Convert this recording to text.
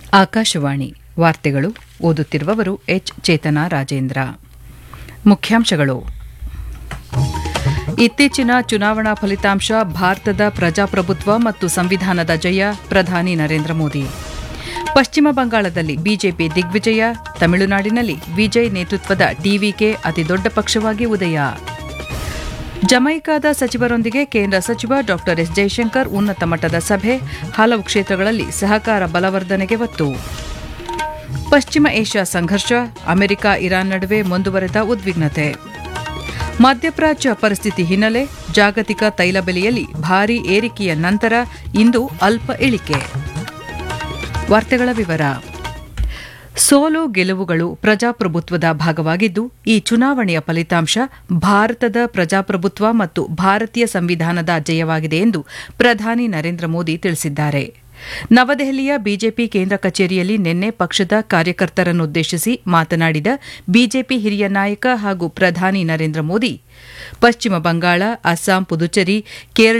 ಆಕಾಶವಾಣಿ ವಾರ್ತೆಗಳು ಓದುತ್ತಿರುವವರು ಎಚ್ ಚೇತನಾ ರಾಜೇಂದ್ರ ಮುಖ್ಯಾಂಶಗಳು ಇತ್ತೀಚಿನ ಚುನಾವಣಾ ಫಲಿತಾಂಶ ಭಾರತದ ಪ್ರಜಾಪ್ರಭುತ್ವ ಮತ್ತು ಸಂವಿಧಾನದ ಜಯ ಪ್ರಧಾನಿ ನರೇಂದ್ರ ಮೋದಿ ಪಶ್ಚಿಮ ಬಂಗಾಳದಲ್ಲಿ ಬಿಜೆಪಿ ದಿಗ್ವಿಜಯ ತಮಿಳುನಾಡಿನಲ್ಲಿ ವಿಜಯ್ ನೇತೃತ್ವದ ಟಿವಿಕೆ ಅತಿದೊಡ್ಡ ಪಕ್ಷವಾಗಿ ಉದಯ ಜಮೈಕಾದ ಸಚಿವರೊಂದಿಗೆ ಕೇಂದ್ರ ಸಚಿವ ಡಾ ಎಸ್ ಜೈಶಂಕರ್ ಉನ್ನತ ಮಟ್ಟದ ಸಭೆ ಹಲವು ಕ್ಷೇತ್ರಗಳಲ್ಲಿ ಸಹಕಾರ ಬಲವರ್ಧನೆಗೆ ಒತ್ತು ಪಶ್ಚಿಮ ಏಷ್ಯಾ ಸಂಘರ್ಷ ಅಮೆರಿಕ ಇರಾನ್ ನಡುವೆ ಮುಂದುವರೆದ ಉದ್ವಿಗ್ನತೆ ಮಧ್ಯಪ್ರಾಚ್ಯ ಪರಿಸ್ಥಿತಿ ಹಿನ್ನೆಲೆ ಜಾಗತಿಕ ತೈಲ ಬೆಲೆಯಲ್ಲಿ ಭಾರೀ ಏರಿಕೆಯ ನಂತರ ಇಂದು ಅಲ್ಪ ಇಳಿಕೆ ವಾರ್ತೆಗಳ ವಿವರ ಸೋಲು ಗೆಲುವುಗಳು ಪ್ರಜಾಪ್ರಭುತ್ವದ ಭಾಗವಾಗಿದ್ದು ಈ ಚುನಾವಣೆಯ ಫಲಿತಾಂಶ ಭಾರತದ ಪ್ರಜಾಪ್ರಭುತ್ವ ಮತ್ತು ಭಾರತೀಯ ಸಂವಿಧಾನದ ಜಯವಾಗಿದೆ ಎಂದು ಪ್ರಧಾನಿ ನರೇಂದ್ರ ಮೋದಿ ತಿಳಿಸಿದ್ದಾರೆ ನವದೆಹಲಿಯ ಬಿಜೆಪಿ ಕೇಂದ್ರ ಕಚೇರಿಯಲ್ಲಿ ನಿನ್ನೆ ಪಕ್ಷದ ಕಾರ್ಯಕರ್ತರನ್ನುದ್ದೇಶಿಸಿ ಮಾತನಾಡಿದ ಬಿಜೆಪಿ ಹಿರಿಯ ನಾಯಕ ಹಾಗೂ ಪ್ರಧಾನಿ ನರೇಂದ್ರ ಮೋದಿ ಪಶ್ಚಿಮ ಬಂಗಾಳ ಅಸ್ಸಾಂ ಪುದುಚೇರಿ ಕೇರಳ